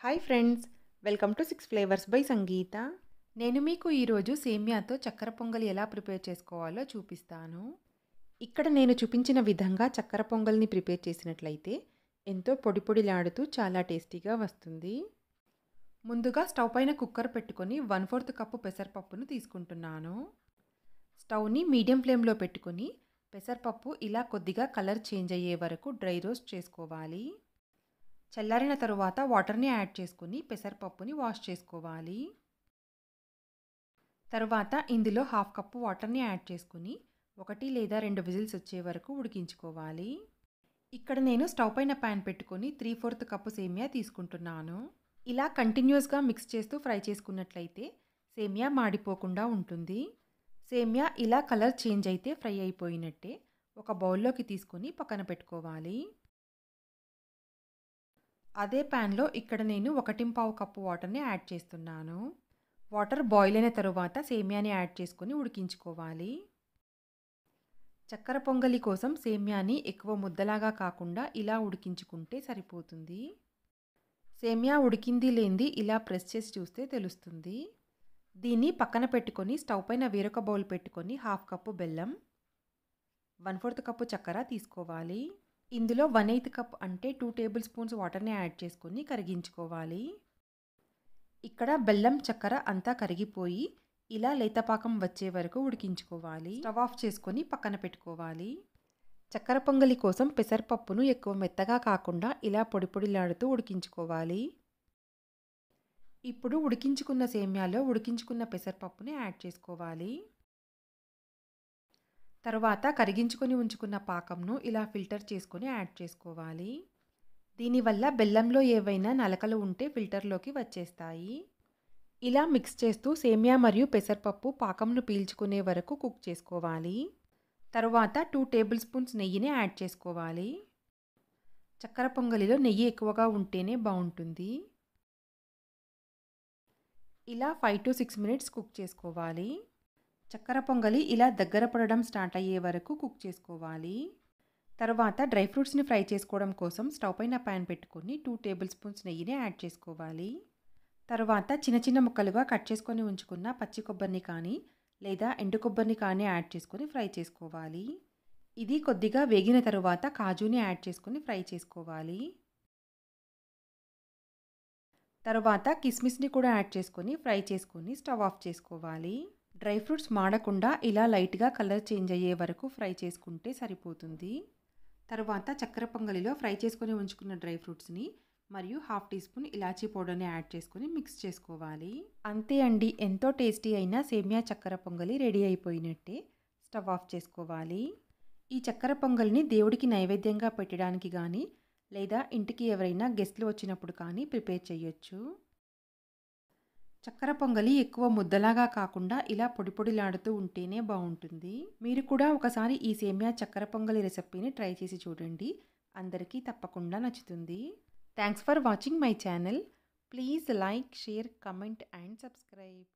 hi friends welcome to six flavours by Sangeetha నేను మీకు ఈరోజు సేమ్యాతో చక్కెర పొంగలి ఎలా ప్రిపేర్ చేసుకోవాలో చూపిస్తాను ఇక్కడ నేను చూపించిన విధంగా చక్కెర పొంగల్ని ప్రిపేర్ చేసినట్లయితే ఎంతో పొడి పొడిలాడుతూ చాలా టేస్టీగా వస్తుంది ముందుగా స్టవ్ పైన కుక్కర్ పెట్టుకొని వన్ ఫోర్త్ కప్పు పెసరపప్పును తీసుకుంటున్నాను స్టవ్ని మీడియం ఫ్లేమ్లో పెట్టుకొని పెసరపప్పు ఇలా కొద్దిగా కలర్ చేంజ్ అయ్యే వరకు డ్రై రోస్ట్ చేసుకోవాలి చల్లారిన తరువాత వాటర్ని యాడ్ చేసుకుని పెసరపప్పుని వాష్ చేసుకోవాలి తరువాత ఇందులో హాఫ్ కప్పు వాటర్ని యాడ్ చేసుకుని ఒకటి లేదా రెండు విజిల్స్ వచ్చే వరకు ఉడికించుకోవాలి ఇక్కడ నేను స్టవ్ పైన ప్యాన్ పెట్టుకొని త్రీ ఫోర్త్ కప్పు సేమియా తీసుకుంటున్నాను ఇలా కంటిన్యూస్గా మిక్స్ చేస్తూ ఫ్రై చేసుకున్నట్లయితే సేమియా మాడిపోకుండా ఉంటుంది సేమియా ఇలా కలర్ చేంజ్ అయితే ఫ్రై అయిపోయినట్టే ఒక బౌల్లోకి తీసుకొని పక్కన పెట్టుకోవాలి అదే ప్యాన్లో ఇక్కడ నేను ఒకటింపావు కప్పు వాటర్ని యాడ్ చేస్తున్నాను వాటర్ బాయిల్ అయిన తరువాత సేమియాని యాడ్ చేసుకొని ఉడికించుకోవాలి చక్కెర పొంగలి కోసం సేమ్యాని ఎక్కువ ముద్దలాగా కాకుండా ఇలా ఉడికించుకుంటే సరిపోతుంది సేమియా ఉడికింది లేనిది ఇలా ప్రెస్ చేసి చూస్తే తెలుస్తుంది దీన్ని పక్కన పెట్టుకొని స్టవ్ పైన వేరొక బౌల్ పెట్టుకొని హాఫ్ కప్పు బెల్లం వన్ ఫోర్త్ కప్పు చక్కెర తీసుకోవాలి ఇందులో వన్ ఎయిత్ కప్ అంటే టూ టేబుల్ స్పూన్స్ వాటర్ని యాడ్ చేసుకొని కరిగించుకోవాలి ఇక్కడ బెల్లం చక్కెర అంతా కరిగిపోయి ఇలా లేతపాకం వచ్చే వరకు ఉడికించుకోవాలి స్టవ్ ఆఫ్ చేసుకొని పక్కన పెట్టుకోవాలి చక్కెర పొంగలి కోసం పెసరపప్పును ఎక్కువ మెత్తగా కాకుండా ఇలా పొడి పొడిలాడుతూ ఉడికించుకోవాలి ఇప్పుడు ఉడికించుకున్న సేమ్యాలో ఉడికించుకున్న పెసరపప్పుని యాడ్ చేసుకోవాలి తర్వాత కరిగించుకొని ఉంచుకున్న పాకంను ఇలా ఫిల్టర్ చేసుకొని యాడ్ చేసుకోవాలి దీనివల్ల బెల్లంలో ఏవైనా నలకలు ఉంటే ఫిల్టర్లోకి వచ్చేస్తాయి ఇలా మిక్స్ చేస్తూ సేమియా మరియు పెసరపప్పు పాకంను పీల్చుకునే వరకు కుక్ చేసుకోవాలి తరువాత టూ టేబుల్ స్పూన్స్ నెయ్యిని యాడ్ చేసుకోవాలి చక్కెర పొంగలిలో నెయ్యి ఎక్కువగా ఉంటేనే బాగుంటుంది ఇలా five to six minutes cook చేసుకోవాలి చక్కెర పొంగలి ఇలా దగ్గర పడడం స్టార్ట్ అయ్యే వరకు కుక్ చేసుకోవాలి తర్వాత డ్రై ఫ్రూట్స్ని ఫ్రై చేసుకోవడం కోసం స్టవ్ పైన ప్యాన్ పెట్టుకొని టూ టేబుల్ స్పూన్స్ నెయ్యిని యాడ్ చేసుకోవాలి తర్వాత చిన్న చిన్న ముక్కలుగా కట్ చేసుకొని ఉంచుకున్న పచ్చి కొబ్బరిని కానీ లేదా ఎండు కొబ్బరిని కానీ యాడ్ చేసుకొని ఫ్రై చేసుకోవాలి ఇది కొద్దిగా వేగిన తరువాత కాజుని యాడ్ చేసుకొని ఫ్రై చేసుకోవాలి తర్వాత కిస్మిస్ని కూడా యాడ్ చేసుకొని ఫ్రై చేసుకొని స్టవ్ ఆఫ్ చేసుకోవాలి డ్రై ఫ్రూట్స్ మాడకుండా ఇలా లైట్గా కలర్ చేంజ్ అయ్యే వరకు ఫ్రై చేసుకుంటే సరిపోతుంది తర్వాత చక్కెర పొంగలిలో ఫ్రై చేసుకొని ఉంచుకున్న డ్రై ఫ్రూట్స్ని మరియు హాఫ్ టీ స్పూన్ ఇలాచీ పౌడర్ని యాడ్ చేసుకొని మిక్స్ చేసుకోవాలి అంతే అండి ఎంతో టేస్టీ అయిన సేమియా చక్కెర పొంగలి రెడీ అయిపోయినట్టే స్టవ్ ఆఫ్ చేసుకోవాలి ఈ చక్కెర పొంగల్ని దేవుడికి నైవేద్యంగా పెట్టడానికి కానీ లేదా ఇంటికి ఎవరైనా గెస్ట్లు వచ్చినప్పుడు కానీ ప్రిపేర్ చేయొచ్చు చక్కెర పొంగలి ఎక్కువ ముద్దలాగా కాకుండా ఇలా పొడి పొడిలాడుతూ ఉంటేనే బాగుంటుంది మీరు కూడా ఒకసారి ఈ సేమియా చక్కెర పొంగలి రెసిపీని ట్రై చేసి చూడండి అందరికీ తప్పకుండా నచ్చుతుంది thanks for watching my channel please like share comment and subscribe